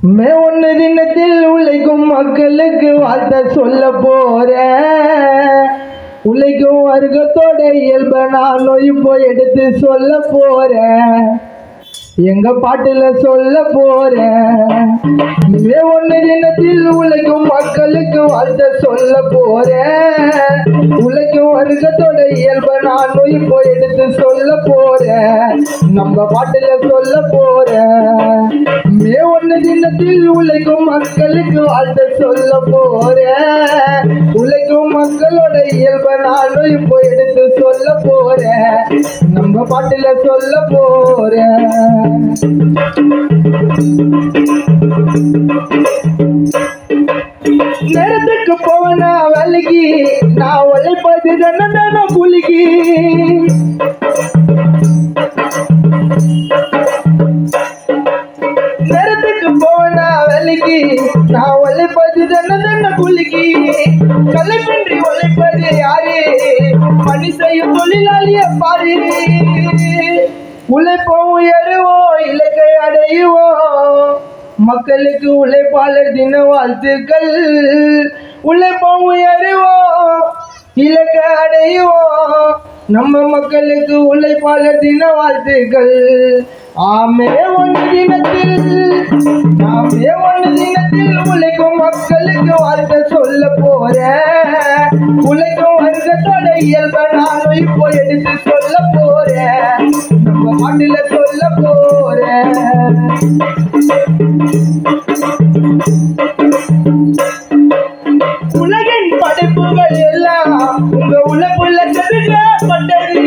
மே ஒன்று தினத்தில் உழைக்கும் மக்களுக்கு வார்த்தை சொல்ல போறேன் உழைக்கும் வர்க்கத்தோட இயல்பை நான் இப்போ எடுத்து சொல்ல போறேன் எங்க பாட்டுல சொல்ல போறேன் மே ஒன்று தினத்தில் உழைக்கும் மக்களுக்கு வாழ்த்த சொல்ல போறேன் உழைக்கும் வர்க்கத்தோட இயல்பை நான் இப்போ எடுத்து சொல்ல போறேன் நம்ம பாட்டுல சொல்ல போறேன் மே ஒன்று தினத்தில் உழைக்கும் மக்களுக்கு வாழ்த்த சொல்ல போறேன் உழைக்கும் மக்களோட இயல்பை நான் இப்போ எடுத்து சொல்ல போறேன் நம்ம பாட்டுல சொல்ல போறேன் நேரத்துக்கு போனா வேலைக்கு நான் உழைப்பது தானே கூலிக்கு நேரத்துக்கு போனா வேலைக்கு நான் உழைப்பது தானே கூலிக்கு கலைப்பின்றி உழைப்பது யாரு பணி செய்யும் தொழிலாளிய பாரு உழைப்போம் உயருவோம் இலக்கை அடையுவோம் மக்களுக்கு உழைப்பாளர் தின வாழ்த்துக்கள் உழைப்போம் உயருவோம் இலக்கை அடையுவோம் நம்ம மக்களுக்கு உழைப்பாளர் தின வாழ்த்துக்கள் ஆமே ஒன்று தினத்தில் ஆமே ஒன்று தினத்தில் உழைக்கும் மக்களுக்கு வாழ்க்கை சொல்ல போறேன் உழைக்கும் வர்க்கத்தோட இயல்பை நான் இப்போ எடுத்து சொல்ல போறேன் நம்ம பாட்டுல சொல்ல போறேன் உலகின் படைப்புகள் எல்லாம் உங்க உழைப்புல செதுக்கப்பட்டது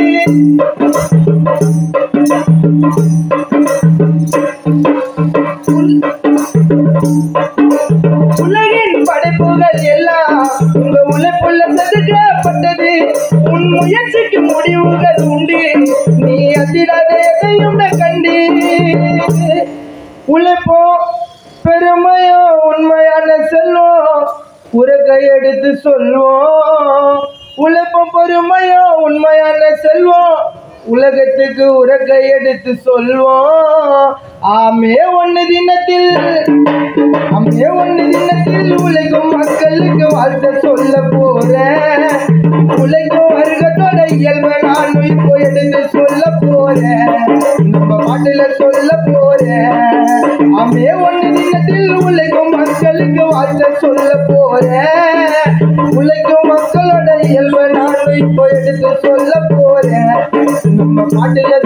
உலகின் படைப்புகள் எல்லாம் உங்க உழைப்புல செதுக்கப்பட்டது உன் முயற்சிக்கு முடிவுகள் உண்டு நீ அதிராத எதையும் கண்டு உழைப்போ பெருமையோ உண்மையான செல்வம் உரக்கை எடுத்து சொல்வோம் உழைப்போம் பெருமையோ உண்மையான செல்வம் உலகத்துக்கு உரக்கை எடுத்து சொல்வோம் ஆமே ஒன்று தினத்தில் ஆமே ஒன்று தினத்தில் உழைக்கும் மக்களுக்கு வாழ்த்த சொல்ல போறேன் உழைக்கும் வர்க்கத்தோட இயல்பை நான் இப்போ எடுத்து சொல்ல போறேன் நம்ம பாட்டுல சொல்ல போறேன் ஆமே ஒன்று தினத்தில் உழைக்கும் மக்களுக்கு வாழ்த்த சொல்ல போறேன் உழைக்கும் மக்களோட இயல்பை நான் இப்போ எடுத்து சொல்ல போறேன் நம்ம பாட்டுல